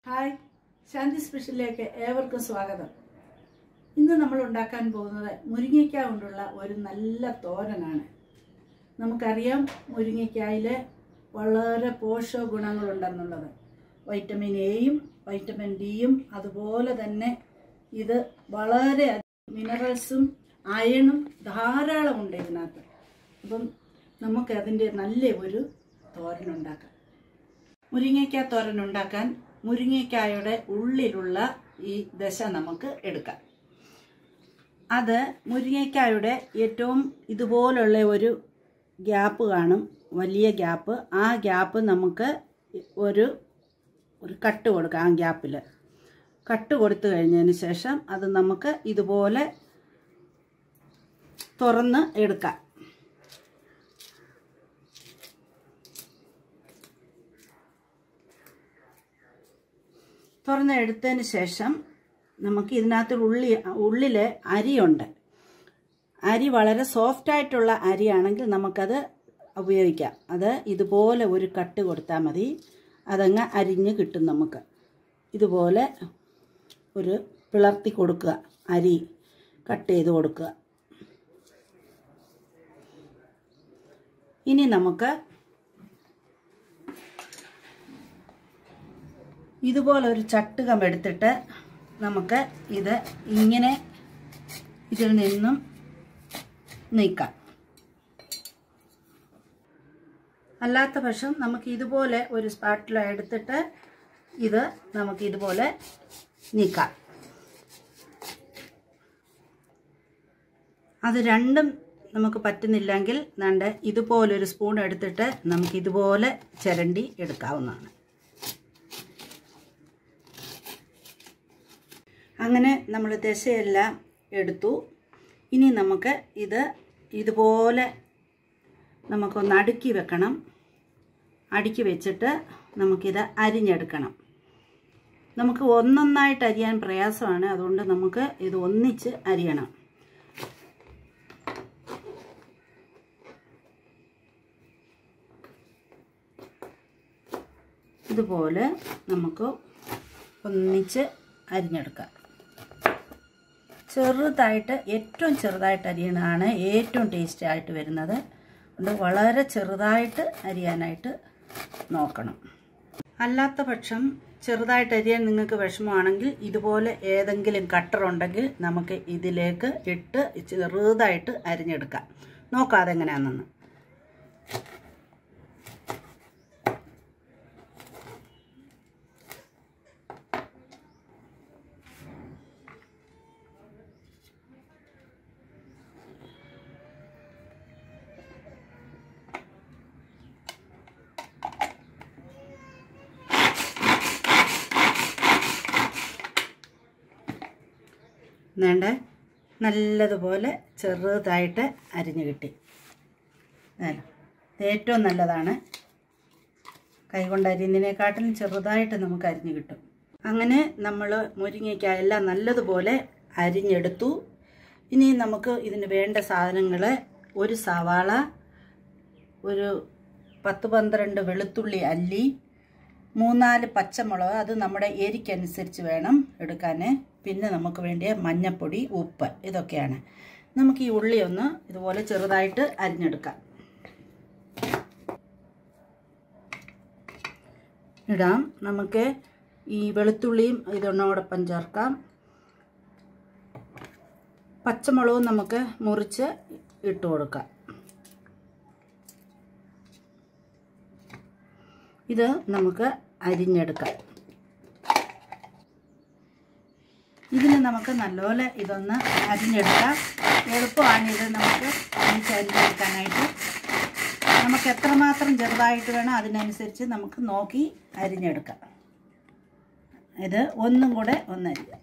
hi ശാന്തി സ്പെഷ്യലിലേക്ക് ഏവർക്കും സ്വാഗതം ഇന്ന് നമ്മൾ ഉണ്ടാക്കാൻ പോകുന്നത് മുരിങ്ങയ്ക്ക കൊണ്ടുള്ള ഒരു നല്ല തോരനാണ് നമുക്കറിയാം മുരിങ്ങയ്ക്കായിൽ വളരെ പോഷക ഗുണങ്ങളുണ്ടെന്നുള്ളത് വൈറ്റമിൻ എയും വൈറ്റമിൻ ഡിയും അതുപോലെ തന്നെ ഇത് വളരെ മിനറൽസും അയണും ധാരാളം ഉണ്ട് ഇതിനകത്ത് അപ്പം നമുക്ക് അതിൻ്റെ നല്ല ഒരു തോരൻ ഉണ്ടാക്കാം മുരിങ്ങയ്ക്ക തോരൻ ഉണ്ടാക്കാൻ മുരിങ്ങയ്ക്കായുടെ ഉള്ളിലുള്ള ഈ ദശ നമുക്ക് എടുക്കാം അത് മുരിങ്ങയ്ക്കായുടെ ഏറ്റവും ഇതുപോലുള്ള ഒരു ഗ്യാപ്പ് കാണും വലിയ ഗ്യാപ്പ് ആ ഗ്യാപ്പ് നമുക്ക് ഒരു ഒരു കട്ട് കൊടുക്കാം ആ ഗ്യാപ്പിൽ കട്ട് കൊടുത്തു കഴിഞ്ഞതിന് ശേഷം അത് നമുക്ക് ഇതുപോലെ തുറന്ന് എടുക്കാം തുറന്ന് എടുത്തതിന് ശേഷം നമുക്ക് ഇതിനകത്ത് ഉള്ളി ഉള്ളിൽ അരിയുണ്ട് അരി വളരെ സോഫ്റ്റ് ആയിട്ടുള്ള അരിയാണെങ്കിൽ നമുക്കത് ഉപയോഗിക്കാം അത് ഇതുപോലെ ഒരു കട്ട് കൊടുത്താൽ മതി അതങ്ങ് അരിഞ്ഞ് കിട്ടും നമുക്ക് ഇതുപോലെ ഒരു പിളർത്തി കൊടുക്കുക അരി കട്ട് ചെയ്ത് കൊടുക്കുക ഇനി നമുക്ക് ഇതുപോലെ ഒരു ചട്ടുകം എടുത്തിട്ട് നമുക്ക് ഇത് ഇങ്ങനെ ഇതിൽ നിന്നും നീക്കാം അല്ലാത്ത പക്ഷം നമുക്ക് ഇതുപോലെ ഒരു സ്പാട്ടില എടുത്തിട്ട് ഇത് നമുക്ക് ഇതുപോലെ നീക്കാം അത് രണ്ടും നമുക്ക് പറ്റുന്നില്ലെങ്കിൽ നണ്ട് ഇതുപോലൊരു സ്പൂൺ എടുത്തിട്ട് നമുക്ക് ഇതുപോലെ ചിരണ്ടി എടുക്കാവുന്നതാണ് അങ്ങനെ നമ്മൾ ദശയെല്ലാം എടുത്തു ഇനി നമുക്ക് ഇത് ഇതുപോലെ നമുക്കൊന്ന് അടുക്കി വെക്കണം അടുക്കി വെച്ചിട്ട് നമുക്കിത് അരിഞ്ഞെടുക്കണം നമുക്ക് ഒന്നൊന്നായിട്ട് അരിയാൻ പ്രയാസമാണ് അതുകൊണ്ട് നമുക്ക് ഇത് ഒന്നിച്ച് അരിയണം ഇതുപോലെ നമുക്ക് ഒന്നിച്ച് അരിഞ്ഞെടുക്കാം ചെറുതായിട്ട് ഏറ്റവും ചെറുതായിട്ട് അരിയണതാണ് ഏറ്റവും ടേസ്റ്റ് ആയിട്ട് വരുന്നത് അതുകൊണ്ട് വളരെ ചെറുതായിട്ട് അരിയാനായിട്ട് നോക്കണം അല്ലാത്ത പക്ഷം ചെറുതായിട്ട് അരിയാൻ നിങ്ങൾക്ക് വിഷമമാണെങ്കിൽ ഇതുപോലെ ഏതെങ്കിലും കട്ടർ ഉണ്ടെങ്കിൽ നമുക്ക് ഇതിലേക്ക് ഇട്ട് ചെറുതായിട്ട് അരിഞ്ഞെടുക്കാം നോക്കാം അതെങ്ങനെയാണെന്ന് വേണ്ട നല്ലതുപോലെ ചെറുതായിട്ട് അരിഞ്ഞു കിട്ടി ഇത് ഏറ്റവും നല്ലതാണ് കൈകൊണ്ട് അരിയുന്നതിനെക്കാട്ടിലും ചെറുതായിട്ട് നമുക്ക് അരിഞ്ഞു കിട്ടും അങ്ങനെ നമ്മൾ മുരിങ്ങയ്ക്ക എല്ലാം നല്ലതുപോലെ അരിഞ്ഞെടുത്തു ഇനി നമുക്ക് ഇതിന് വേണ്ട സാധനങ്ങൾ ഒരു സവാള ഒരു പത്ത് പന്ത്രണ്ട് വെളുത്തുള്ളി അല്ലി മൂന്നാല് പച്ചമുളക് അത് നമ്മുടെ എരിക്കനുസരിച്ച് വേണം എടുക്കാൻ പിന്നെ നമുക്ക് വേണ്ടിയ മഞ്ഞപ്പൊടി ഉപ്പ് ഇതൊക്കെയാണ് നമുക്ക് ഈ ഉള്ളി ഒന്ന് ഇതുപോലെ ചെറുതായിട്ട് അരിഞ്ഞെടുക്കാം ഇടാം നമുക്ക് ഈ വെളുത്തുള്ളിയും ഇതൊന്നോടൊപ്പം ചേർക്കാം പച്ചമുളകും നമുക്ക് മുറിച്ച് ഇട്ട് കൊടുക്കാം ഇത് നമുക്ക് അരിഞ്ഞെടുക്കാം ഇതിന് നമുക്ക് നല്ലപോലെ ഇതൊന്ന് അരിഞ്ഞെടുക്കാം എളുപ്പമാണ് ഇത് നമുക്ക് ഒന്നിച്ച് അരിഞ്ഞെടുക്കാനായിട്ട് നമുക്ക് എത്രമാത്രം ചെറുതായിട്ട് വേണം അതിനനുസരിച്ച് നമുക്ക് നോക്കി അരിഞ്ഞെടുക്കാം ഇത് ഒന്നും കൂടെ ഒന്നരിയാം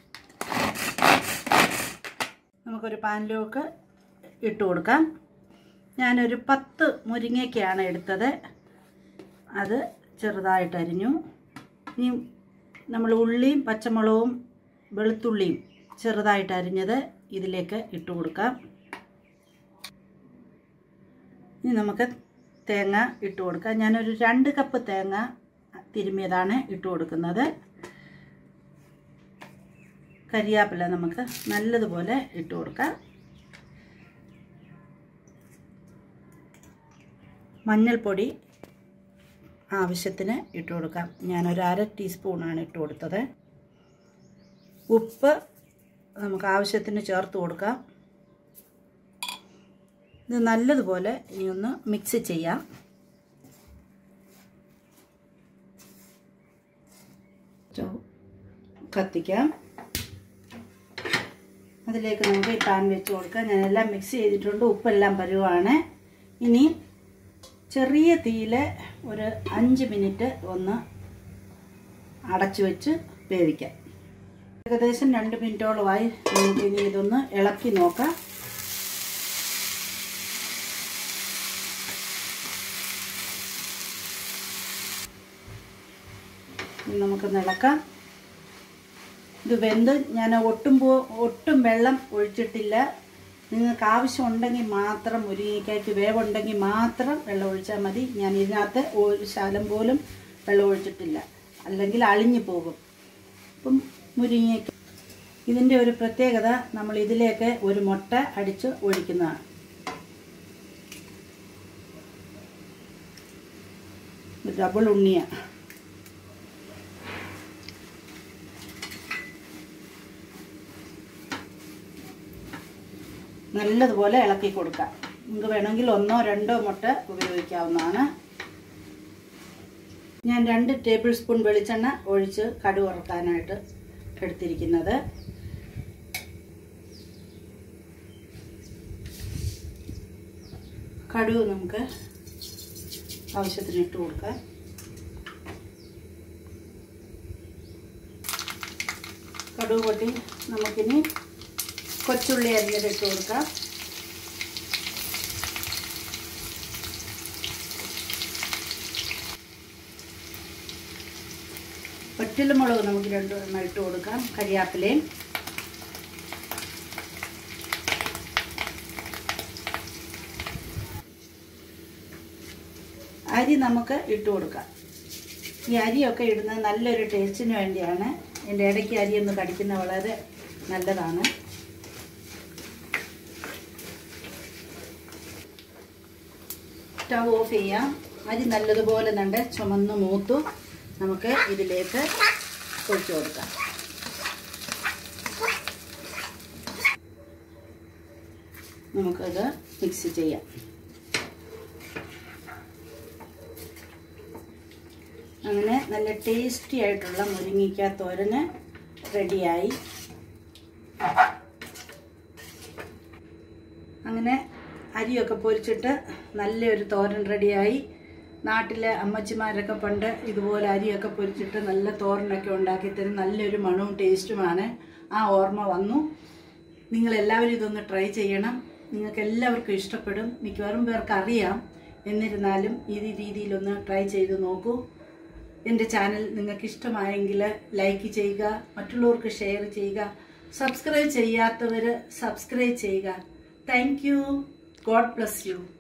നമുക്കൊരു പാനിലേക്ക് ഇട്ട് കൊടുക്കാം ഞാനൊരു പത്ത് മുരിങ്ങയ്ക്കാണ് എടുത്തത് അത് ചെറുതായിട്ട് അരിഞ്ഞു ഇനി നമ്മൾ ഉള്ളിയും പച്ചമുളകും വെളുത്തുള്ളിയും ചെറുതായിട്ട് അരിഞ്ഞത് ഇതിലേക്ക് ഇട്ട് കൊടുക്കാം ഇനി നമുക്ക് തേങ്ങ ഇട്ട് കൊടുക്കാം ഞാനൊരു രണ്ട് കപ്പ് തേങ്ങ തിരുമിയതാണ് ഇട്ട് കൊടുക്കുന്നത് കരിയാപ്പില നമുക്ക് നല്ലതുപോലെ ഇട്ട് കൊടുക്കാം മഞ്ഞൾപ്പൊടി ആവശ്യത്തിന് ഇട്ട് കൊടുക്കാം ഞാനൊരു അര ടീസ്പൂണാണ് ഇട്ട് കൊടുത്തത് ഉപ്പ് നമുക്ക് ആവശ്യത്തിന് ചേർത്ത് കൊടുക്കാം ഇത് നല്ലതുപോലെ ഇനി ഒന്ന് മിക്സ് ചെയ്യാം കത്തിക്കാം അതിലേക്ക് നമുക്ക് ഈ പാൻ വെച്ച് കൊടുക്കാം ഞാനെല്ലാം മിക്സ് ചെയ്തിട്ടുണ്ട് ഉപ്പെല്ലാം പരുവാണ് ഇനി ചെറിയ തീയിൽ ഒരു അഞ്ച് മിനിറ്റ് ഒന്ന് അടച്ചു വെച്ച് വേവിക്കാം ഏകദേശം രണ്ട് മിനിറ്റോളമായി നമുക്ക് ഇനി ഇതൊന്ന് ഇളക്കി നോക്കാം ഇനി നമുക്കൊന്ന് ഇളക്കാം ഇത് വെന്ത് ഞാൻ ഒട്ടും പോ ഒട്ടും വെള്ളം ഒഴിച്ചിട്ടില്ല നിങ്ങൾക്ക് ആവശ്യമുണ്ടെങ്കിൽ മാത്രം മുരിങ്ങയ്ക്കായ്ക്ക് വേവുണ്ടെങ്കിൽ മാത്രം വെള്ളം ഒഴിച്ചാൽ മതി ഞാൻ ഇതിനകത്ത് ഒരു ശാലം പോലും വെള്ളം ഒഴിച്ചിട്ടില്ല അല്ലെങ്കിൽ അളിഞ്ഞു പോകും അപ്പം മുരിങ്ങയ്ക്ക ഇതിൻ്റെ ഒരു പ്രത്യേകത നമ്മൾ ഇതിലേക്ക് ഒരു മുട്ട അടിച്ച് ഒഴിക്കുന്നതാണ് ഡബിൾ ഉണ്ണിയാണ് നല്ലതുപോലെ ഇളക്കി കൊടുക്കാം നിങ്ങൾക്ക് വേണമെങ്കിൽ ഒന്നോ രണ്ടോ മുട്ട ഉപയോഗിക്കാവുന്നതാണ് ഞാൻ രണ്ട് ടേബിൾ സ്പൂൺ വെളിച്ചെണ്ണ ഒഴിച്ച് കടു വറുക്കാനായിട്ട് എടുത്തിരിക്കുന്നത് കടുവ് നമുക്ക് ആവശ്യത്തിന് ഇട്ട് കൊടുക്കാം കടുവ് പൊട്ടി നമുക്കിനി കൊച്ചുള്ളി അരിഞ്ഞത് ഇട്ട് കൊടുക്കാം പറ്റിലുമുളക് നമുക്ക് രണ്ട് എണ്ണം ഇട്ട് കൊടുക്കാം കരിയാപ്പിലയും അരി നമുക്ക് ഇട്ട് കൊടുക്കാം ഈ അരിയൊക്കെ ഇടുന്നത് നല്ലൊരു ടേസ്റ്റിന് വേണ്ടിയാണ് എൻ്റെ ഇടയ്ക്ക് അരി ഒന്ന് കടിക്കുന്നത് വളരെ നല്ലതാണ് സ്റ്റവ് ഓഫ് ചെയ്യാം അരി നല്ലതുപോലെ നണ്ട് ചുമന്ന് മൂത്തു നമുക്ക് ഇതിലേക്ക് ഒഴിച്ചു കൊടുക്കാം നമുക്കത് മിക്സ് ചെയ്യാം അങ്ങനെ നല്ല ടേസ്റ്റി ആയിട്ടുള്ള മുരിങ്ങിക്ക തോരന് റെഡിയായി അങ്ങനെ അരിയൊക്കെ പൊരിച്ചിട്ട് നല്ലൊരു തോരൻ റെഡിയായി നാട്ടിലെ അമ്മച്ചിമാരൊക്കെ പണ്ട് ഇതുപോലെ അരിയൊക്കെ പൊരിച്ചിട്ട് നല്ല തോരനൊക്കെ ഉണ്ടാക്കി തരും നല്ലൊരു മണവും ടേസ്റ്റുമാണ് ആ ഓർമ്മ വന്നു നിങ്ങളെല്ലാവരും ഇതൊന്ന് ട്രൈ ചെയ്യണം നിങ്ങൾക്ക് എല്ലാവർക്കും ഇഷ്ടപ്പെടും മിക്കവാറും പേർക്ക് അറിയാം എന്നിരുന്നാലും ഈ രീതിയിലൊന്ന് ട്രൈ ചെയ്ത് നോക്കൂ എൻ്റെ ചാനൽ നിങ്ങൾക്ക് ഇഷ്ടമായെങ്കിൽ ലൈക്ക് ചെയ്യുക മറ്റുള്ളവർക്ക് ഷെയർ ചെയ്യുക സബ്സ്ക്രൈബ് ചെയ്യാത്തവർ സബ്സ്ക്രൈബ് ചെയ്യുക thank you God bless U